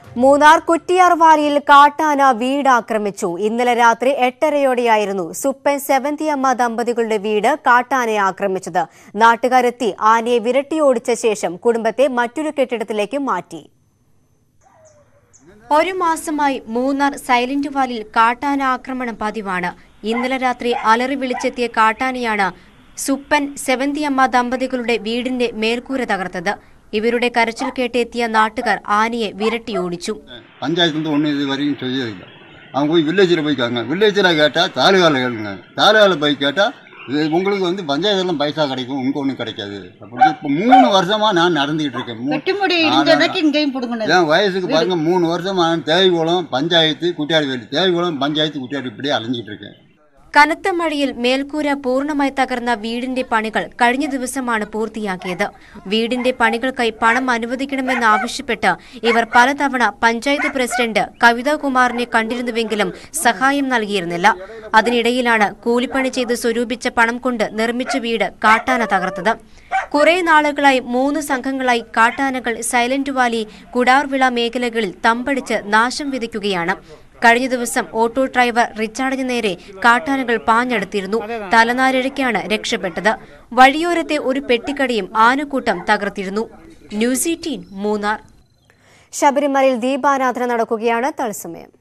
മൂന്നാർ കുറ്റിയാർവാലിയിൽ കാട്ടാന വീട് ആക്രമിച്ചു ഇന്നലെ രാത്രി എട്ടരയോടെയായിരുന്നു സുപ്പൻ സെവന്തിയമ്മ ദമ്പതികളുടെ വീട് കാട്ടാനയെ ആക്രമിച്ചത് നാട്ടുകാരെത്തി ആനയെ വിരട്ടിയോടിച്ച ശേഷം കുടുംബത്തെ മറ്റൊരു കെട്ടിടത്തിലേക്ക് മാറ്റി ഒരു മാസമായി മൂന്നാർ സൈലന്റ് വാലിൽ കാട്ടാന ആക്രമണം പതിവാണ് ഇന്നലെ രാത്രി അലറി വിളിച്ചെത്തിയ കാട്ടാനയാണ് സുപ്പൻ സെവന്തിയമ്മ ദമ്പതികളുടെ വീടിന്റെ മേൽക്കൂര തകർത്തത് ഇവരുടെ കരച്ചിൽ കേട്ടെത്തിയ നാട്ടുകാർ ആനയെ വിരട്ടിയോടിച്ചു பஞ்சாயத்துலேருந்து ஒன்றும் இது வரைக்கும் செய்யறதில்லை அவங்க போய் வில்லேஜில் போய் கேட்காங்க வில்லேஜில் கேட்டால் தாலுகாவில் கேளுங்க தாலுகாவில் போய் கேட்டால் இது உங்களுக்கு வந்து பஞ்சாயத்துலாம் பைசா கிடைக்கும் உங்க ஒன்றும் கிடைக்காது அப்படி இப்போ மூணு வருஷமாக நான் நடந்துக்கிட்டு இருக்கேன் மூ- வெட்டுமுடி இடிஞ்சதுக்கு இங்கேயும் பிடுங்கினது என் வயசுக்கு பாருங்க மூணு வருஷமா நான் தேவிகுளம் பஞ்சாயத்து குட்டியாடிவேலி தேவிகுளம் பஞ்சாயத்து குட்டியாடி இப்படியே அலைஞ்சிட்டு இருக்கேன் കനത്ത മഴയിൽ മേൽക്കൂര പൂർണ്ണമായി തകർന്ന വീടിന്റെ പണികൾ കഴിഞ്ഞ ദിവസമാണ് പൂർത്തിയാക്കിയത് വീടിന്റെ പണികൾക്കായി പണം അനുവദിക്കണമെന്നാവശ്യപ്പെട്ട് ഇവർ പലതവണ പഞ്ചായത്ത് പ്രസിഡന്റ് കവിതാകുമാറിനെ കണ്ടിരുന്നുവെങ്കിലും സഹായം നൽകിയിരുന്നില്ല അതിനിടയിലാണ് കൂലിപ്പണി ചെയ്ത് സ്വരൂപിച്ച പണം കൊണ്ട് നിർമ്മിച്ച വീട് കാട്ടാന തകർത്തത് കുറെ നാളുകളായി മൂന്ന് സംഘങ്ങളായി കാട്ടാനകൾ സൈലന്റ് വാലി കുടാർവിള മേഖലകളിൽ തമ്പടിച്ച് നാശം വിതയ്ക്കുകയാണ് കഴിഞ്ഞ ദിവസം ഓട്ടോ ഡ്രൈവർ റിച്ചാർഡിന് നേരെ കാട്ടാനകൾ പാഞ്ഞെടുത്തിരുന്നു തലനാരിഴയ്ക്കാണ് രക്ഷപ്പെട്ടത് വഴിയോരത്തെ ഒരു പെട്ടിക്കടയും ആനക്കൂട്ടം തകർത്തിരുന്നു ന്യൂസ് എയ്റ്റീൻ മൂന്നാർ ശബരിമലയിൽ ദീപാരാധന നടക്കുകയാണ് തത്സമയം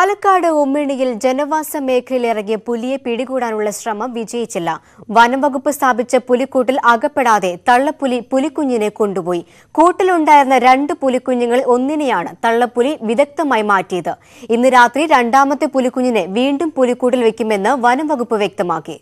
പാലക്കാട് ഉമ്മിണിയിൽ ജനവാസ മേഖലയിൽ ഇറങ്ങിയ പുലിയെ പിടികൂടാനുള്ള ശ്രമം വിജയിച്ചില്ല വനംവകുപ്പ് സ്ഥാപിച്ച പുലിക്കൂട്ടിൽ അകപ്പെടാതെ തള്ളപ്പുലി പുലിക്കുഞ്ഞിനെ കൊണ്ടുപോയി കൂട്ടിലുണ്ടായിരുന്ന രണ്ട് പുലിക്കുഞ്ഞുങ്ങളിൽ ഒന്നിനെയാണ് തള്ളപ്പുലി വിദഗ്ധമായി മാറ്റിയത് ഇന്ന് രാത്രി രണ്ടാമത്തെ പുലിക്കുഞ്ഞിനെ വീണ്ടും പുലിക്കൂട്ടിൽ വെക്കുമെന്ന് വനംവകുപ്പ് വ്യക്തമാക്കി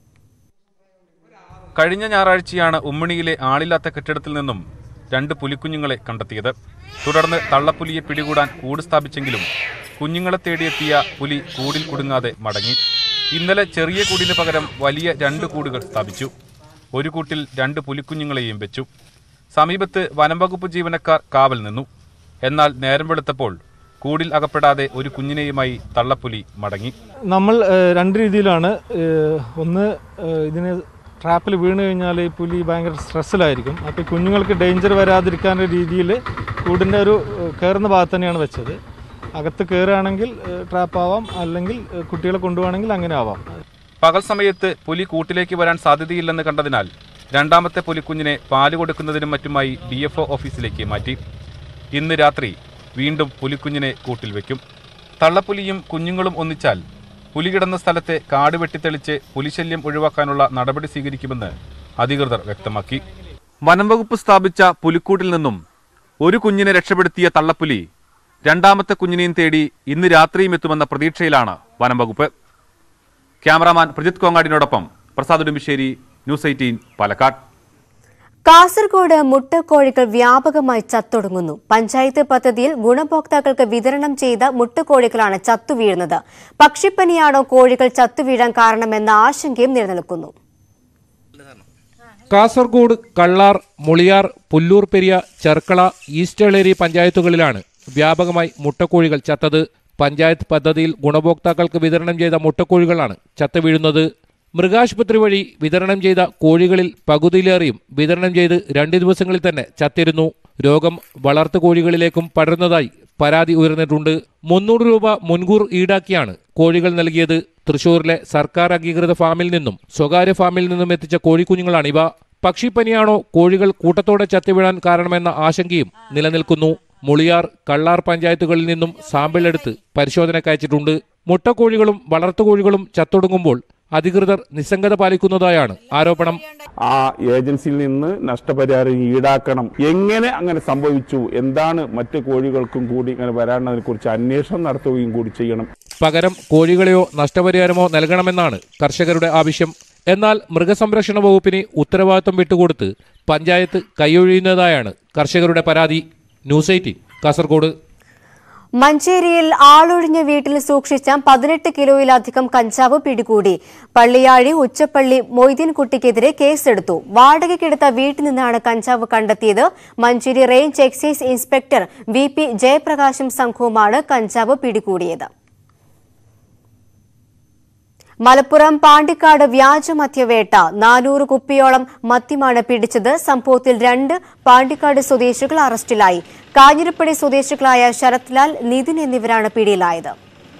കഴിഞ്ഞ ഞായറാഴ്ചയാണ് ഉമ്മണിയിലെ ആളില്ലാത്ത കെട്ടിടത്തിൽ നിന്നും രണ്ട് പുലിക്കുഞ്ഞുങ്ങളെ കണ്ടെത്തിയത് തുടർന്ന് തള്ളപ്പുലിയെ പിടികൂടാൻ കൂട് സ്ഥാപിച്ചെങ്കിലും കുഞ്ഞുങ്ങളെ തേടിയെത്തിയ പുലി കൂടിൽ കുടുങ്ങാതെ മടങ്ങി ഇന്നലെ ചെറിയ കൂടിന് പകരം വലിയ രണ്ട് കൂടുകൾ സ്ഥാപിച്ചു ഒരു കൂട്ടിൽ രണ്ട് പുലിക്കുഞ്ഞുങ്ങളെയും വെച്ചു സമീപത്ത് വനംവകുപ്പ് ജീവനക്കാർ കാവൽ നിന്നു എന്നാൽ നേരം വെളുത്തപ്പോൾ കൂടിൽ അകപ്പെടാതെ ഒരു കുഞ്ഞിനെയുമായി തള്ളപ്പുലി മടങ്ങി നമ്മൾ ഏഹ്, രണ്ട് രീതിയിലാണ് ഏഹ്, ഒന്ന് ഏഹ്, ഇതിന് ട്രാപ്പിൽ വീണ് കഴിഞ്ഞാൽ ഈ പുലി ഭയങ്കര സ്ട്രെസ്സിലായിരിക്കും അപ്പോൾ കുഞ്ഞുങ്ങൾക്ക് ഡേഞ്ചർ വരാതിരിക്കാൻ രീതിയിൽ കൂടിൻ്റെ ഒരു ഏഹ്, കയറുന്ന ഭാഗത്ത് തന്നെയാണ് വെച്ചത് അകത്ത് കയറുകയാണെങ്കിൽ ട്രാപ്പ് ആവാം അല്ലെങ്കിൽ ഏഹ്, കുട്ടികളെ കൊണ്ടുപോകണമെങ്കിൽ അങ്ങനെ ആവാം പകൽ സമയത്ത് പുലി കൂട്ടിലേക്ക് വരാൻ സാധ്യതയില്ലെന്ന് കണ്ടതിനാൽ രണ്ടാമത്തെ പുലിക്കുഞ്ഞിനെ പാല് കൊടുക്കുന്നതിനും മറ്റുമായി ഡി എഫ് ഒ ഓഫീസിലേക്ക് മാറ്റി ഇന്ന് രാത്രി വീണ്ടും പുലിക്കുഞ്ഞിനെ കൂട്ടിൽ വെക്കും തള്ളപ്പുലിയും കുഞ്ഞുങ്ങളും ഒന്നിച്ചാൽ പുലി കിടന്ന സ്ഥലത്തെ കാട് വെട്ടിത്തെളിച്ച് പുലിശല്യം ഒഴിവാക്കാനുള്ള നടപടി സ്വീകരിക്കുമെന്ന് അധികൃതർ വ്യക്തമാക്കി വനംവകുപ്പ് സ്ഥാപിച്ച പുലിക്കൂട്ടിൽ നിന്നും ഒരു കുഞ്ഞിനെ രക്ഷപ്പെടുത്തിയ തള്ളപ്പുലി രണ്ടാമത്തെ കുഞ്ഞിനെയും തേടി ഇന്ന് രാത്രിയും എത്തുമെന്ന പ്രതീക്ഷയിലാണ് വനംവകുപ്പ് ക്യാമറാമാൻ പ്രജിത് കോങ്ങാടിനോടൊപ്പം പ്രസാദ് ഉടുമ്പിശ്ശേരി ന്യൂസ് എയ്റ്റീൻ പാലക്കാട് കാസർഗോഡ് മുട്ടക്കോഴികൾ വ്യാപകമായി ചത്തൊടുങ്ങുന്നു പഞ്ചായത്ത് പദ്ധതിയിൽ ഗുണഭോക്താക്കൾക്ക് വിതരണം ചെയ്ത മുട്ടക്കോഴികളാണ് ചത്തുവീഴുന്നത് പക്ഷിപ്പനിയാണോ കോഴികൾ ചത്തുവീഴാൻ കാരണമെന്ന ആശങ്കയും നിലനിൽക്കുന്നു കാസർഗോഡ് കള്ളാർ മുളിയാർ പുല്ലൂർ പെരിയ ചെർക്കള ഈസ്റ്റ് എളേരി പഞ്ചായത്തുകളിലാണ് വ്യാപകമായി മുട്ടക്കോഴികൾ ചത്തത് പഞ്ചായത്ത് പദ്ധതിയിൽ ഗുണഭോക്താക്കൾക്ക് വിതരണം ചെയ്ത മുട്ടക്കോഴികളാണ് ചത്തു വീഴുന്നത് മൃഗാശുപത്രി വഴി വിതരണം ചെയ്ത കോഴികളിൽ പകുതിയിലേറെയും വിതരണം ചെയ്ത് രണ്ട് ദിവസങ്ങളിൽ തന്നെ ചത്തിരുന്നു രോഗം വളർത്തു കോഴികളിലേക്കും പടരുന്നതായി പരാതി ഉയർന്നിട്ടുണ്ട് മുന്നൂറ് രൂപ മുൻകൂർ ഈടാക്കിയാണ് കോഴികൾ നൽകിയത് തൃശൂരിലെ സർക്കാർ അംഗീകൃത ഫാമിൽ നിന്നും സ്വകാര്യ ഫാമിൽ നിന്നും എത്തിച്ച കോഴിക്കുഞ്ഞുങ്ങളാണിവ പക്ഷിപ്പനിയാണോ കോഴികൾ കൂട്ടത്തോടെ ചത്തിവീഴാൻ കാരണമെന്ന ആശങ്കയും നിലനിൽക്കുന്നു മുളിയാർ കള്ളാർ പഞ്ചായത്തുകളിൽ നിന്നും സാമ്പിൾ എടുത്ത് പരിശോധനയ്ക്ക് അയച്ചിട്ടുണ്ട് മുട്ടക്കോഴികളും വളർത്തുകോഴികളും ചത്തൊടുങ്ങുമ്പോൾ അധികൃതർ നിസ്സംഗത പാലിക്കുന്നതായാണ് ആരോപണം ആ ഏജൻസിയിൽ നിന്ന് നഷ്ടപരിഹാരം ഈടാക്കണം എങ്ങനെ അങ്ങനെ സംഭവിച്ചു എന്താണ് മറ്റ് കോഴികൾക്കും കൂടി ഇങ്ങനെ വരാനതിനെ കുറിച്ച് അന്വേഷണം നടത്തുകയും കൂടി ചെയ്യണം പകരം കോഴികളെയോ നഷ്ടപരിഹാരമോ നൽകണമെന്നാണ് കർഷകരുടെ ആവശ്യം എന്നാൽ മൃഗസംരക്ഷണ വകുപ്പിന് ഉത്തരവാദിത്വം വിട്ടുകൊടുത്ത് പഞ്ചായത്ത് കൈയൊഴിയുന്നതായാണ് കർഷകരുടെ പരാതി ന്യൂസ് എയ്റ്റീൻ കാസർഗോഡ് മഞ്ചേരിയിൽ ആളൊഴിഞ്ഞ വീട്ടിൽ സൂക്ഷിച്ച പതിനെട്ട് കിലോയിലധികം കഞ്ചാവ് പിടികൂടി പള്ളിയാഴി ഉച്ചപ്പള്ളി മൊയ്തീൻകുട്ടിക്കെതിരെ കേസെടുത്തു വാടകയ്ക്കെടുത്ത വീട്ടിൽ നിന്നാണ് കഞ്ചാവ് കണ്ടെത്തിയത് Manjeri range excise inspector V P ജയപ്രകാശും സംഘവുമാണ് കഞ്ചാവ് പിടികൂടിയത് മലപ്പുറം പാണ്ടിക്കാട് വ്യാജമദ്യവേട്ട നാനൂറ് കുപ്പിയോളം മദ്യമാണ് പിടിച്ചത് സംഭവത്തിൽ രണ്ട് പാണ്ടിക്കാട് സ്വദേശികൾ അറസ്റ്റിലായി കാഞ്ഞിരപ്പടി സ്വദേശികളായ ശരത് ലാൽ നിതിൻ എന്നിവരാണ് പിടിയിലായത്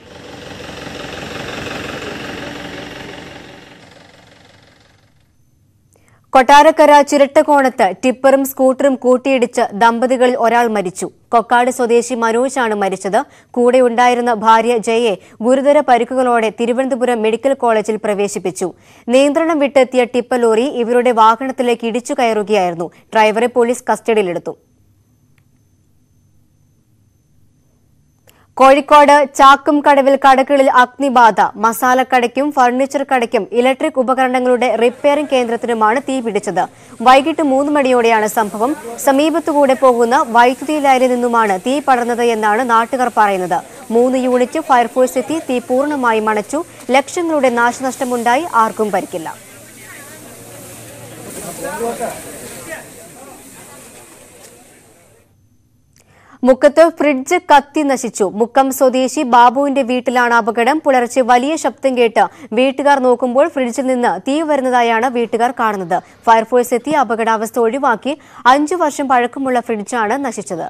കൊട്ടാരക്കര ചിരട്ടക്കോണത്ത് ടിപ്പറും സ്കൂട്ടറും കൂട്ടിയിടിച്ച് ദമ്പതികളിൽ ഒരാൾ മരിച്ചു കൊക്കാട് സ്വദേശി മനോജാണ് മരിച്ചത് കൂടെ ഉണ്ടായിരുന്ന ഭാര്യ ജയയെ ഗുരുതര പരിക്കുകളോടെ തിരുവനന്തപുരം മെഡിക്കൽ കോളേജിൽ പ്രവേശിപ്പിച്ചു നിയന്ത്രണം വിട്ടെത്തിയ ടിപ്പർ ലോറി ഇവരുടെ വാഹനത്തിലേക്ക് ഇടിച്ചു കയറുകയായിരുന്നു ഡ്രൈവറെ പോലീസ് കസ്റ്റഡിയിലെടുത്തു കോഴിക്കോട് ചാക്കും കടവിൽ കടകളിൽ അഗ്നിബാധ മസാലക്കടയ്ക്കും ഫർണിച്ചർ കടയ്ക്കും ഇലക്ട്രിക് ഉപകരണങ്ങളുടെ റിപ്പയറിംഗ് കേന്ദ്രത്തിനുമാണ് തീ പിടിച്ചത് വൈകിട്ട് മൂന്ന് മണിയോടെയാണ് സംഭവം സമീപത്തുകൂടെ പോകുന്ന വൈദ്യുതി ലൈനിൽ നിന്നുമാണ് തീ പടർന്നത് എന്നാണ് നാട്ടുകാർ പറയുന്നത് മൂന്ന് യൂണിറ്റ് ഫയർഫോഴ്സ് എത്തി തീ പൂർണ്ണമായും അണച്ചു ലക്ഷങ്ങളുടെ നാശനഷ്ടമുണ്ടായി ആർക്കും പരിക്കില്ല മുക്കത്ത് ഫ്രിഡ്ജ് കത്തി നശിച്ചു മുക്കം സ്വദേശി ബാബുവിന്റെ വീട്ടിലാണ് അപകടം പുലർച്ചെ വലിയ ശബ്ദം കേട്ട് വീട്ടുകാർ നോക്കുമ്പോൾ ഫ്രിഡ്ജിൽ നിന്ന് തീ വരുന്നതായാണ് വീട്ടുകാർ കാണുന്നത് ഫയർഫോഴ്സ് എത്തി അപകടാവസ്ഥ ഒഴിവാക്കി അഞ്ചു വർഷം പഴക്കമുള്ള ഫ്രിഡ്ജാണ് നശിച്ചത്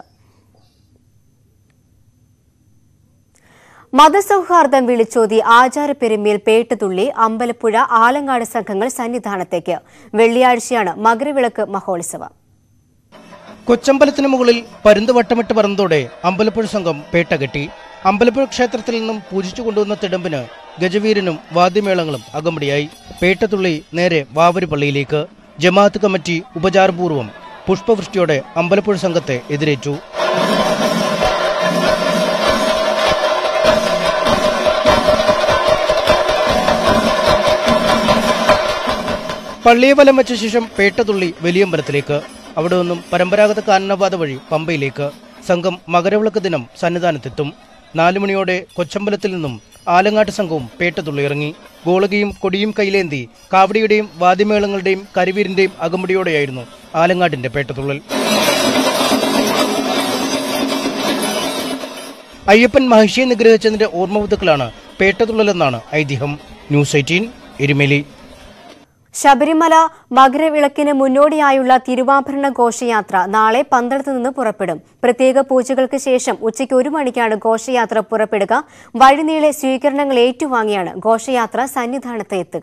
മതസൗഹാർദ്ദം വിളിച്ചോതി ആചാരപ്പെരുമയിൽ പേട്ടുതുള്ളി അമ്പലപ്പുഴ ആലങ്ങാട് സംഘങ്ങൾ സന്നിധാനത്തേക്ക് വെള്ളിയാഴ്ചയാണ് മകരവിളക്ക് മഹോത്സവം കൊച്ചമ്പലത്തിന് മുകളിൽ പരുന്ത് വട്ടമിട്ട് പറന്നതോടെ അമ്പലപ്പുഴ സംഘം പേട്ട കെട്ടി അമ്പലപ്പുഴ ക്ഷേത്രത്തിൽ നിന്നും പൂജിച്ചു കൊണ്ടുവന്ന തിടമ്പിന് ഗജവീരനും വാദ്യമേളങ്ങളും അകമ്പടിയായി പേട്ടത്തുള്ളി നേരെ വാവര് പള്ളിയിലേക്ക് ജമാഅത്ത് കമ്മിറ്റി ഉപചാരപൂർവ്വം പുഷ്പവൃഷ്ടിയോടെ അമ്പലപ്പുഴ സംഘത്തെ എതിരേറ്റു പള്ളിയെ വലം വെച്ച ശേഷം പേട്ടതുള്ളി വലിയമ്പലത്തിലേക്ക് അവിടെ നിന്നും പരമ്പരാഗത കാനനപാത വഴി പമ്പയിലേക്ക് സംഘം മകരവിളക്ക് ദിനം സന്നിധാനത്തെത്തും നാലു മണിയോടെ കൊച്ചമ്പലത്തിൽ നിന്നും ആലങ്ങാട്ട് സംഘവും പേട്ടതുള്ളി ഇറങ്ങി ഗോളകയും കൊടിയും കൈലേന്തി കാവടിയുടെയും വാദ്യമേളങ്ങളുടെയും കരിവീരിന്റെയും അകമ്പടിയോടെയായിരുന്നു ആലങ്ങാട്ടിന്റെ പേട്ടതുള്ളൽ അയ്യപ്പൻ മഹിഷിയെ നിഗ്രഹിച്ചതിന്റെ ഓർമ്മപുതുക്കളാണ് പേട്ടതുള്ളലെന്നാണ് ഐതിഹ്യം ന്യൂസ് എയ്റ്റീൻ എരുമേലി ശബരിമല മകരവിളക്കിന് മുന്നോടിയായുള്ള തിരുവാഭരണ ഘോഷയാത്ര നാളെ പന്തളത്ത് നിന്ന് പുറപ്പെടും പ്രത്യേക പൂജകൾക്ക് ശേഷം ഉച്ചയ്ക്ക് ഒരു മണിക്കാണ് ഘോഷയാത്ര പുറപ്പെടുക വഴിനീളെ സ്വീകരണങ്ങൾ ഏറ്റുവാങ്ങിയാണ് ഘോഷയാത്ര സന്നിധാനത്ത് എത്തുക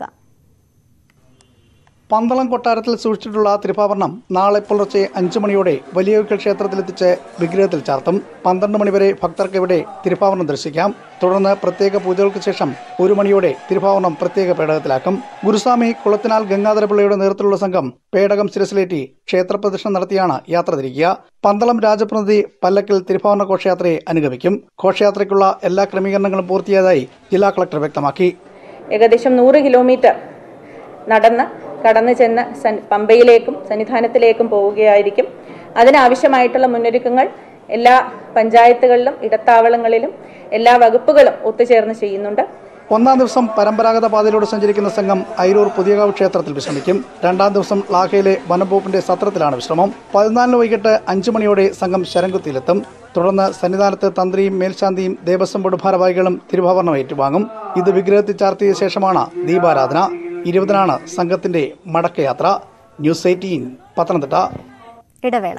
പന്തളം കൊട്ടാരത്തിൽ സൂക്ഷിച്ചിട്ടുള്ള തിരുപ്പാഭരണം നാളെ പുലർച്ചെ അഞ്ചു മണിയോടെ വലിയൊരിക്കൽ ക്ഷേത്രത്തിലെത്തിച്ച് വിഗ്രഹത്തിൽ ചാർത്തും പന്ത്രണ്ട് മണിവരെ ഭക്തർക്ക് ഇവിടെ തിരുപ്പാഭരണം ദർശിക്കാം തുടർന്ന് പ്രത്യേക പൂജകൾക്ക് ശേഷം ഒരു മണിയോടെ തിരുപ്പാഭരണം പ്രത്യേക പേടകത്തിലാക്കും ഗുരുസ്വാമി കുളത്തിനാൽ ഗംഗാധരപിള്ളയുടെ നേതൃത്വത്തിലുള്ള സംഘം പേടകം ശിരസിലേറ്റി ക്ഷേത്രപ്രദക്ഷിണം നടത്തിയാണ് യാത്ര തിരിക്കുക പന്തളം രാജപ്രതിനിധി പല്ലക്കിൽ തിരുപ്പാവന ഘോഷയാത്രയെ അനുഗമിക്കും ഘോഷയാത്രയ്ക്കുള്ള എല്ലാ ക്രമീകരണങ്ങളും പൂർത്തിയായതായി ജില്ലാ കളക്ടർ വ്യക്തമാക്കി ഏകദേശം നൂറ് കിലോമീറ്റർ നടന്ന് കടന്നു ചെന്ന് സൻ- പമ്പയിലേക്കും സന്നിധാനത്തിലേക്കും പോവുകയായിരിക്കും അതിനാവശ്യമായിട്ടുള്ള മുന്നൊരുക്കങ്ങൾ എല്ലാ പഞ്ചായത്തുകളിലും ഇടത്താവളങ്ങളിലും എല്ലാ വകുപ്പുകളും ഒത്തുചേർന്ന് ചെയ്യുന്നുണ്ട് ഒന്നാം ദിവസം പരമ്പരാഗത പാതയിലൂടെ സഞ്ചരിക്കുന്ന സംഘം ഐരൂർ പുതിയകാവ് ക്ഷേത്രത്തിൽ വിശ്രമിക്കും രണ്ടാം ദിവസം ലാഹയിലെ വനംവകുപ്പിന്റെ സത്രത്തിലാണ് വിശ്രമം പതിനാലിന് വൈകിട്ട് അഞ്ചു മണിയോടെ സംഘം ശരംകുത്തിയിലെത്തും തുടർന്ന് സന്നിധാനത്ത് തന്ത്രിയും മേൽശാന്തിയും ദേവസ്വം ബോർഡ് ഭാരവാഹികളും തിരുവാഭരണം ഏറ്റുവാങ്ങും ഇത് വിഗ്രഹത്തിൽ ചാർത്തിയ ശേഷമാണ് ദീപാരാധന ഇരുപതിനാണ് സംഘത്തിന്റെ മടക്കയാത്ര ന്യൂസ് എയ്റ്റീൻ പത്തനംതിട്ട ഇടവേള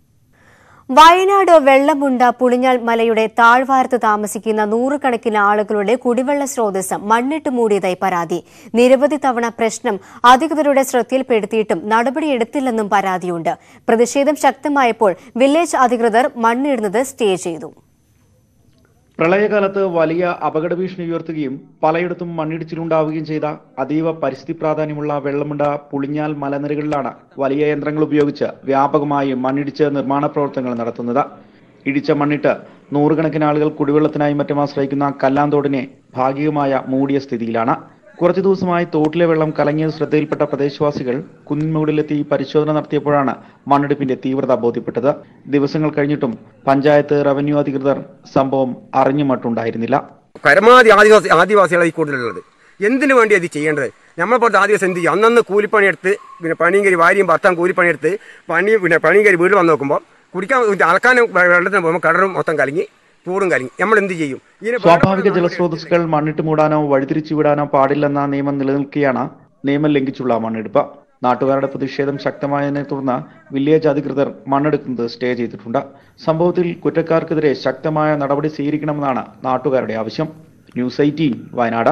വയനാട് വെള്ളമുണ്ട പുളിഞ്ഞാൽ മലയുടെ താഴ്വാരത്ത് താമസിക്കുന്ന നൂറുകണക്കിന് ആളുകളുടെ കുടിവെള്ള സ്രോതസ് മണ്ണിട്ട് മൂടിയതായി പരാതി നിരവധി തവണ പ്രശ്നം അധികൃതരുടെ ശ്രദ്ധയിൽപ്പെടുത്തിയിട്ടും നടപടിയെടുത്തില്ലെന്നും പരാതിയുണ്ട് പ്രതിഷേധം ശക്തമായപ്പോൾ വില്ലേജ് അധികൃതർ മണ്ണിടുന്നത് സ്റ്റേ ചെയ്തു പ്രളയകാലത്ത് വലിയ അപകട ഭീഷണി ഉയർത്തുകയും പലയിടത്തും മണ്ണിടിച്ചിലുണ്ടാവുകയും ചെയ്ത അതീവ പരിസ്ഥിതി പ്രാധാന്യമുള്ള വെള്ളമുണ്ട പുളിഞ്ഞാൽ മലനിരകളിലാണ് വലിയ യന്ത്രങ്ങൾ ഉപയോഗിച്ച് വ്യാപകമായി മണ്ണിടിച്ച് നിർമ്മാണ പ്രവർത്തനങ്ങൾ നടത്തുന്നത് ഇടിച്ച മണ്ണിട്ട് നൂറുകണക്കിന് ആളുകൾ കുടിവെള്ളത്തിനായി മറ്റും ആശ്രയിക്കുന്ന കല്ലാന്തോടിനെ ഭാഗികമായ മൂടിയ സ്ഥിതിയിലാണ് കുറച്ചു ദിവസമായി തോട്ടിലെ വെള്ളം കലങ്ങിയത് ശ്രദ്ധയിൽപ്പെട്ട പ്രദേശവാസികൾ കുന്നിൻമുകളിലെത്തി പരിശോധന നടത്തിയപ്പോഴാണ് മണ്ണെടുപ്പിന്റെ തീവ്രത ബോധ്യപ്പെട്ടത് ദിവസങ്ങൾ കഴിഞ്ഞിട്ടും പഞ്ചായത്ത് റവന്യൂ അധികൃതർ സംഭവം അറിഞ്ഞു മട്ടുണ്ടായിരുന്നില്ല പരമാവധി ആദിവാസി ആദിവാസികളായി കൂടുതലുള്ളത് എന്തിനു വേണ്ടി അത് ചെയ്യേണ്ടത് നമ്മളെ പോലത്തെ ആദിവാസി എന്ത് ചെയ്യും അന്നന്ന് കൂലിപ്പണിയെടുത്ത് പിന്നെ പണിയും കയറി ഭാര്യയും ഭർത്താവും കൂലിപ്പണിയെടുത്ത് പണി പിന്നെ പണിയും കയറി വീട് വന്ന് നോക്കുമ്പോൾ കുടിക്കാൻ അളക്കാനും വെള്ളത്തിന് പോകുമ്പോൾ കടറും മൊത്തം കലങ്ങി കൂടും കലങ്ങി നമ്മൾ എന്ത് ചെയ്യും ഇതിന് സ്വാഭാവിക ജലസ്രോതസ്സുകൾ മണ്ണിട്ട് മൂടാനോ വഴിതിരിച്ചു വിടാനോ പാടില്ലെന്ന നിയമം നിലനിൽക്കെയാണ് നിയമം ലംഘിച്ചുള്ള മണ്ണെടുപ്പ് നാട്ടുകാരുടെ പ്രതിഷേധം ശക്തമായതിനെ തുടർന്ന് വില്ലേജ് അധികൃതർ മണ്ണെടുക്കുന്നത് സ്റ്റേ ചെയ്തിട്ടുണ്ട് സംഭവത്തിൽ കുറ്റക്കാർക്കെതിരെ ശക്തമായ നടപടി സ്വീകരിക്കണമെന്നാണ് നാട്ടുകാരുടെ ആവശ്യം ന്യൂസ് എയ്റ്റീൻ വയനാട്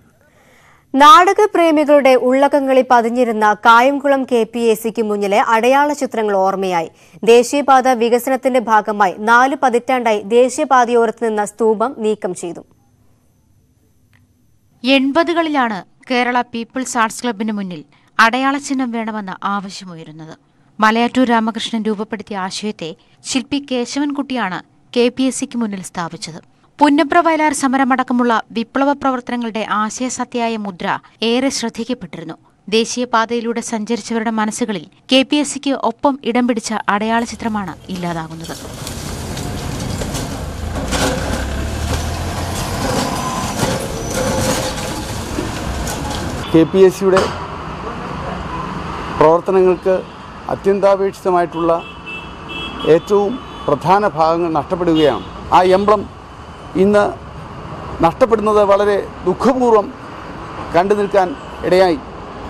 നാടകപ്രേമികളുടെ ഉള്ളകങ്ങളിൽ പതിഞ്ഞിരുന്ന കായംകുളം കെ പി എ സിക്ക് മുന്നിലെ അടയാള ചിത്രങ്ങൾ ഓർമ്മയായി ദേശീയപാത വികസനത്തിന്റെ ഭാഗമായി നാല് പതിറ്റാണ്ടായി ദേശീയപാതയോരത്ത് നിന്ന സ്തൂപം നീക്കം ചെയ്തു എൺപതുകളിലാണ് കേരള പീപ്പിൾസ് ആർട്സ് ക്ലബിന് മുന്നിൽ അടയാളചിഹ്നം വേണമെന്ന ആവശ്യമുയരുന്നത് മലയാറ്റൂർ രാമകൃഷ്ണൻ രൂപപ്പെടുത്തിയ ആശയത്തെ ശില്പി കേശവൻകുട്ടിയാണ് കെ പി എസ് സിക്ക് മുന്നിൽ സ്ഥാപിച്ചത് പുന്നപ്ര വയലാർ സമരമടക്കമുള്ള വിപ്ലവ പ്രവർത്തനങ്ങളുടെ ആശയസത്യായ മുദ്ര ഏറെ ശ്രദ്ധിക്കപ്പെട്ടിരുന്നു ദേശീയപാതയിലൂടെ സഞ്ചരിച്ചവരുടെ മനസ്സുകളിൽ കെ പി എസ് സിക്ക് ഒപ്പം ഇടം പിടിച്ച അടയാള ചിത്രമാണ് ഇല്ലാതാകുന്നത് കെ പി എസ് സിയുടെ പ്രവർത്തനങ്ങൾക്ക് അത്യന്താപേക്ഷിതമായിട്ടുള്ള ഏറ്റവും പ്രധാന ഭാഗങ്ങൾ നഷ്ടപ്പെടുകയാണ് ആ എംബ്ലം ഇന്ന് നഷ്ടപ്പെടുന്നത് വളരെ ദുഃഖപൂർവ്വം കണ്ടു നിൽക്കാൻ ഇടയായി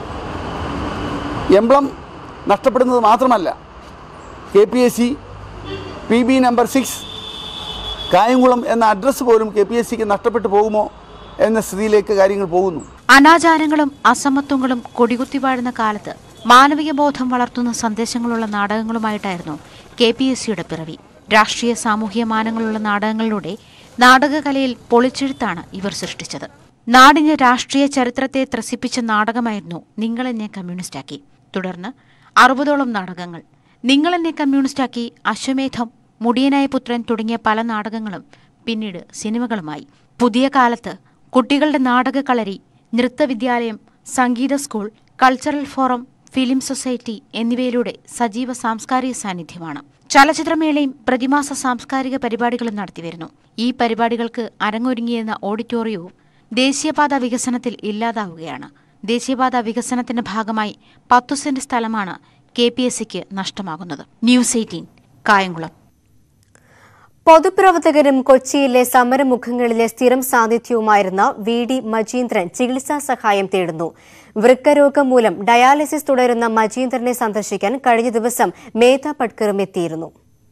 എംബ്ലം നഷ്ടപ്പെടുന്നത് മാത്രമല്ല K P S C P B number six Kayamkulam എന്ന അഡ്രസ്സ് പോലും കെ പി എസ് സിക്ക് നഷ്ടപ്പെട്ടു പോകുമോ എന്ന സ്ഥിതിയിലേക്ക് കാര്യങ്ങൾ പോകുന്നു അനാചാരങ്ങളും അസമത്വങ്ങളും കൊടികുത്തി വാഴുന്ന കാലത്ത് മാനവിക ബോധം വളർത്തുന്ന സന്ദേശങ്ങളുള്ള നാടകങ്ങളുമായിട്ടായിരുന്നു കെ പി എസ് സിയുടെ പിറവി രാഷ്ട്രീയ സാമൂഹ്യ മാനങ്ങളുള്ള നാടകങ്ങളിലൂടെ നാടകകലയിൽ പൊളിച്ചെഴുത്താണ് ഇവർ സൃഷ്ടിച്ചത് നാടിന്റെ രാഷ്ട്രീയ ചരിത്രത്തെ ത്രസിപ്പിച്ച നാടകമായിരുന്നു നിങ്ങളെന്നെ കമ്മ്യൂണിസ്റ്റാക്കി തുടർന്ന് അറുപതോളം നാടകങ്ങൾ നിങ്ങളെന്നെ കമ്മ്യൂണിസ്റ്റാക്കി അശ്വമേധം മുടിയനായ പുത്രൻ തുടങ്ങിയ പല നാടകങ്ങളും പിന്നീട് സിനിമകളുമായി പുതിയ കാലത്ത് കുട്ടികളുടെ നാടക കളരി നൃത്തവിദ്യാലയം സംഗീത school cultural forum film society എന്നിവയിലൂടെ സജീവ സാംസ്കാരിക സാന്നിധ്യമാണ് ചലച്ചിത്രമേളയും പ്രതിമാസ സാംസ്കാരിക പരിപാടികളും നടത്തിവരുന്നു ഈ പരിപാടികൾക്ക് അരങ്ങൊരുങ്ങിയിരുന്ന ഓഡിറ്റോറിയവും ദേശീയപാത വികസനത്തിൽ ഇല്ലാതാവുകയാണ് ദേശീയപാത വികസനത്തിന്റെ ഭാഗമായി പത്തു സെന്റ് സ്ഥലമാണ് കെ പി എസ് സിക്ക് നഷ്ടമാകുന്നത് ന്യൂസ് എയ്റ്റീൻ കായംകുളം പൊതുപ്രവർത്തകരും കൊച്ചിയിലെ സമരമുഖങ്ങളിലെ സ്ഥിരം സാന്നിധ്യവുമായിരുന്ന വി ഡി മജീന്ദ്രൻ ചികിത്സാ സഹായം തേടുന്നു വൃക്കരോഗം മൂലം ഡയാലിസിസ് തുടരുന്ന മജീന്ദ്രനെ സന്ദർശിക്കാൻ കഴിഞ്ഞ ദിവസം മേധ പട്കറും എത്തിയിരുന്നു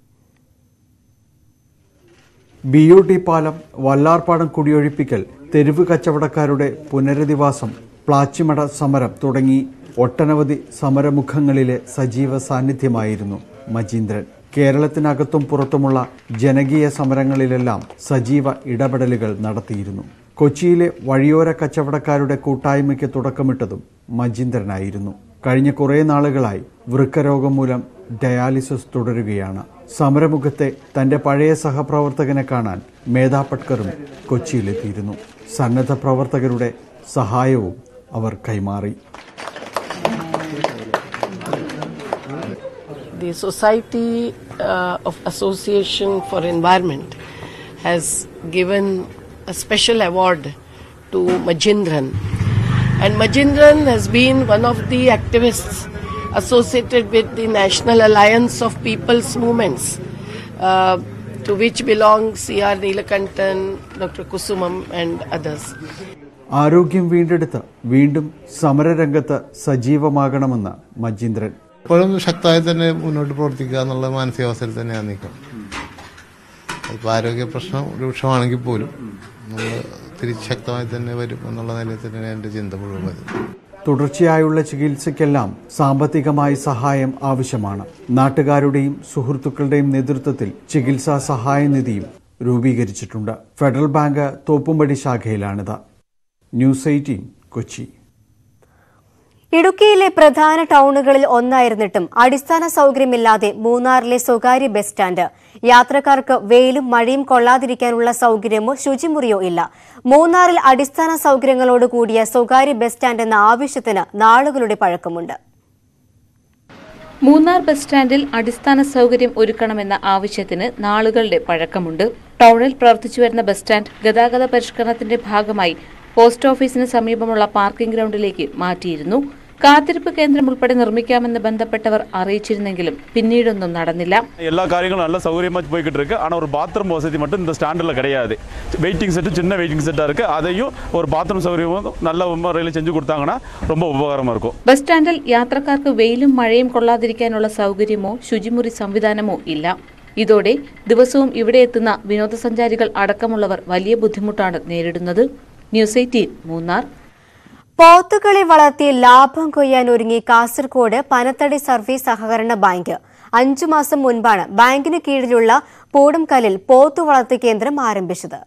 ബി യു ടി പാലം വല്ലാർപാടം കുടിയൊഴിപ്പിക്കൽ തെരുവ് കച്ചവടക്കാരുടെ പുനരധിവാസം പ്ലാച്ചിമട സമരം തുടങ്ങി ഒട്ടനവധി സമരമുഖങ്ങളിലെ സജീവ സാന്നിധ്യമായിരുന്നു മജീന്ദ്രൻ കേരളത്തിനകത്തും പുറത്തുമുള്ള ജനകീയ സമരങ്ങളിലെല്ലാം സജീവ ഇടപെടലുകൾ നടത്തിയിരുന്നു കൊച്ചിയിലെ വഴിയോര കച്ചവടക്കാരുടെ കൂട്ടായ്മയ്ക്ക് തുടക്കമിട്ടതും മജീന്ദ്രനായിരുന്നു കഴിഞ്ഞ കുറേ നാളുകളായി വൃക്കരോഗം മൂലം ഡയാലിസിസ് തുടരുകയാണ് സമരമുഖത്തെ തന്റെ പഴയ സഹപ്രവർത്തകനെ കാണാൻ മേധാ പട്കറും കൊച്ചിയിലെത്തിയിരുന്നു സന്നദ്ധ പ്രവർത്തകരുടെ സഹായവും അവർ കൈമാറി The Society uh, of Association for Environment has given a special award to Majindran. And Majindran has been one of the activists associated with the National Alliance of People's Movements, uh, to which belong C.R. Neelakantan, Dr. Kusumam, and others. ആരോഗ്യം വീണ്ടെടുത്ത് വീണ്ടും സമരരംഗത്ത് സജീവമാകണമെന്ന് മജീന്ദ്രൻ ഇപ്പോഴും ശക്തമായി തന്നെ മുന്നോട്ട് പ്രവർത്തിക്കുക എന്നുള്ള മാനസികാവസ്ഥയിൽ തന്നെയാണ് നീക്കം ഇപ്പോൾ ആരോഗ്യ പ്രശ്നം രൂക്ഷമാണെങ്കിൽ പോലും നമ്മൾ തിരിച്ച് ശക്തമായി തന്നെ വരും എന്നുള്ള നിലയിൽ തന്നെയാണ് എൻ്റെ ചിന്ത മുഴുവൻ വരുന്നത് തുടർച്ചയായുള്ള ചികിത്സയ്ക്കെല്ലാം സാമ്പത്തികമായി സഹായം ആവശ്യമാണ് നാട്ടുകാരുടെയും സുഹൃത്തുക്കളുടെയും നേതൃത്വത്തിൽ ചികിത്സാ സഹായ നിധിയും രൂപീകരിച്ചിട്ടുണ്ട് ഫെഡറൽ ബാങ്ക് തോപ്പുംപടി ശാഖയിലാണിത് ന്യൂസ് എയ്റ്റീൻ കൊച്ചി ഇടുക്കിയിലെ പ്രധാന ടൗണുകളിൽ ഒന്നായിരുന്നിട്ടും അടിസ്ഥാന സൗകര്യമില്ലാതെ മൂന്നാറിലെ സ്വകാര്യ ബസ് സ്റ്റാൻഡ് യാത്രക്കാർക്ക് വെയിലും മഴയും കൊള്ളാതിരിക്കാനുള്ള സൗകര്യമോ ശുചിമുറിയോ ഇല്ല മൂന്നാറിൽ അടിസ്ഥാന സൗകര്യങ്ങളോട് കൂടിയ സ്വകാര്യ ബസ് സ്റ്റാൻഡ് എന്ന ആവശ്യത്തിന് നാളുകളുടെ പഴക്കമുണ്ട് മൂന്നാർ ബസ് സ്റ്റാൻഡിൽ അടിസ്ഥാന സൗകര്യം ഒരുക്കണമെന്ന ആവശ്യത്തിന് നാളുകളുടെ പഴക്കമുണ്ട് ടൗണിൽ പ്രവർത്തിച്ചു വരുന്ന ബസ് സ്റ്റാൻഡ് ഗതാഗത പരിഷ്കരണത്തിന്റെ ഭാഗമായി പോസ്റ്റ് ഓഫീസിന് സമീപമുള്ള പാർക്കിംഗ് ഗ്രൗണ്ടിലേക്ക് മാറ്റിയിരുന്നു കാത്തിരിപ്പ് കേന്ദ്രം ഉൾപ്പെടെ നിർമ്മിക്കാമെന്ന് ബന്ധപ്പെട്ടവർ അറിയിച്ചിരുന്നെങ്കിലും പിന്നീടൊന്നും നടന്നില്ല எல்லா காரியங்களும் நல்ல சௌகரியமாக போய்கிட்டு இருக்கு ஆனால் ஒரு பாத்ரூம் வசதி மட்டும் இந்த ஸ்டாண்டில் கிடையாது வெயிட்டிங் செட்டு சின்ன வெயிட்டிங் செட்டாக இருக்குது அதையும் ஒரு பாத்ரூம் சௌகரியமும் நல்ல முறையில் செஞ்சு கொடுத்தாங்கன்னா ரொம்ப உபகாரமாக இருக்கும் ബസ് സ്റ്റാൻഡിൽ യാത്രക്കാർക്ക് വെയിലും മഴയും കൊള്ളാതിരിക്കാനുള്ള സൗകര്യമോ ശുചിമുറി സംവിധാനമോ ഇല്ല ഇതോടെ ദിവസവും ഇവിടെ എത്തുന്ന വിനോദസഞ്ചാരികൾ അടക്കമുള്ളവർ വലിയ ബുദ്ധിമുട്ടാണ് നേരിടുന്നത് ന്യൂസ് എയ്റ്റീൻ മൂന്നാർ പോത്തുകളെ വളർത്തി ലാഭം കൊയ്യാൻ ഒരുങ്ങി കാസർകോട് പനത്തടി സർവീസ് സഹകരണ ബാങ്ക് അഞ്ചു മാസം മുൻപാണ് ബാങ്കിന് കീഴിലുള്ള പൂടംകല്ലിൽ പോത്തു വളർത്ത് കേന്ദ്രം ആരംഭിച്ചത്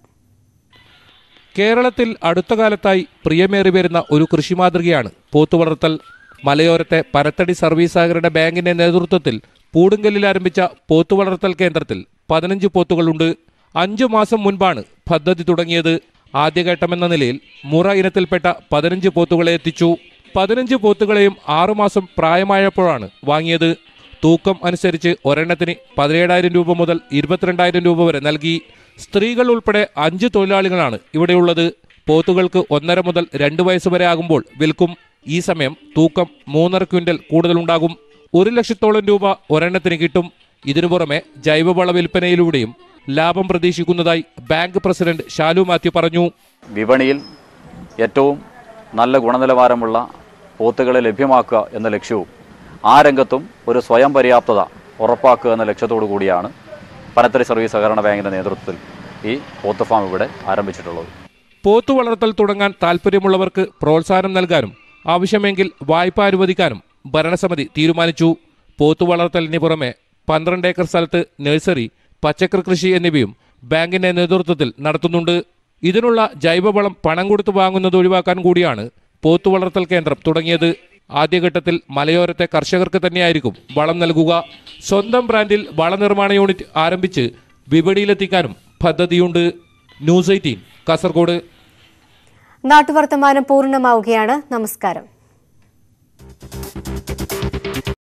കേരളത്തിൽ അടുത്ത കാലത്തായി പ്രിയമേറി വരുന്ന ഒരു കൃഷി മാതൃകയാണ് പോത്തുവളർത്തൽ മലയോരത്തെ പരത്തടി സർവീസ് സഹകരണ ബാങ്കിന്റെ നേതൃത്വത്തിൽ പൂടുങ്കലിൽ ആരംഭിച്ച പോത്തുവളർത്തൽ കേന്ദ്രത്തിൽ പതിനഞ്ച് പോത്തുകളുണ്ട് അഞ്ചു മാസം മുൻപാണ് പദ്ധതി തുടങ്ങിയത് ആദ്യഘട്ടമെന്ന നിലയിൽ മുറ ഇനത്തിൽപ്പെട്ട പതിനഞ്ച് പോത്തുകളെ എത്തിച്ചു പതിനഞ്ച് പോത്തുകളെയും ആറുമാസം പ്രായമായപ്പോഴാണ് വാങ്ങിയത് തൂക്കം അനുസരിച്ച് ഒരെണ്ണത്തിന് പതിനേഴായിരം രൂപ മുതൽ ഇരുപത്തിരണ്ടായിരം രൂപ വരെ നൽകി സ്ത്രീകൾ ഉൾപ്പെടെ അഞ്ച് തൊഴിലാളികളാണ് ഇവിടെയുള്ളത് പോത്തുകൾക്ക് ഒന്നര മുതൽ രണ്ട് വയസ്സ് വരെ ആകുമ്പോൾ വിൽക്കും ഈ സമയം തൂക്കം മൂന്നര ക്വിന്റൽ കൂടുതലുണ്ടാകും ഒരു ലക്ഷത്തോളം രൂപ ഒരെണ്ണത്തിന് കിട്ടും ഇതിനു പുറമെ ജൈവവള വിൽപ്പനയിലൂടെയും ലാഭം പ്രതീക്ഷിക്കുന്നതായി ബാങ്ക് പ്രസിഡന്റ് ഷാലു മാത്യു പറഞ്ഞു വിപണിയിൽ ഏറ്റവും നല്ല ഗുണനിലവാരമുള്ള പോത്തുകളെ ലഭ്യമാക്കുക എന്ന ലക്ഷ്യവും ആ രംഗത്തും ഒരു സ്വയം പര്യാപ്തത ഉറപ്പാക്കുക എന്ന ലക്ഷ്യത്തോടു കൂടിയാണ് പനത്തടി സർവീസ് സഹകരണ ബാങ്കിന്റെ നേതൃത്വത്തിൽ ഈ പോത്ത് ഫാം ഇവിടെ ആരംഭിച്ചിട്ടുള്ളത് പോത്തു വളർത്തൽ തുടങ്ങാൻ താൽപ്പര്യമുള്ളവർക്ക് പ്രോത്സാഹനം നൽകാനും ആവശ്യമെങ്കിൽ വായ്പ അനുവദിക്കാനും ഭരണസമിതി തീരുമാനിച്ചു പോത്തു വളർത്തലിന് പുറമെ പന്ത്രണ്ട് ഏക്കർ സ്ഥലത്ത് നഴ്സറി പച്ചക്കറി കൃഷി എന്നിവയും ബാങ്കിന്റെ നേതൃത്വത്തിൽ നടത്തുന്നുണ്ട് ഇതിനുള്ള ജൈവവളം പണം കൊടുത്ത് വാങ്ങുന്നത് ഒഴിവാക്കാൻ കൂടിയാണ് പോത്തു വളർത്തൽ കേന്ദ്രം തുടങ്ങിയത് ആദ്യഘട്ടത്തിൽ മലയോരത്തെ കർഷകർക്ക് തന്നെയായിരിക്കും വളം നൽകുക സ്വന്തം ബ്രാൻഡിൽ വളനിർമ്മാണ യൂണിറ്റ് ആരംഭിച്ച് വിപണിയിലെത്തിക്കാനും പദ്ധതിയുണ്ട് ന്യൂസ് എയ്റ്റീൻ കാസർഗോഡ് നാട്ടുവർത്തമാനം പൂർണ്ണമാവുകയാണ് നമസ്കാരം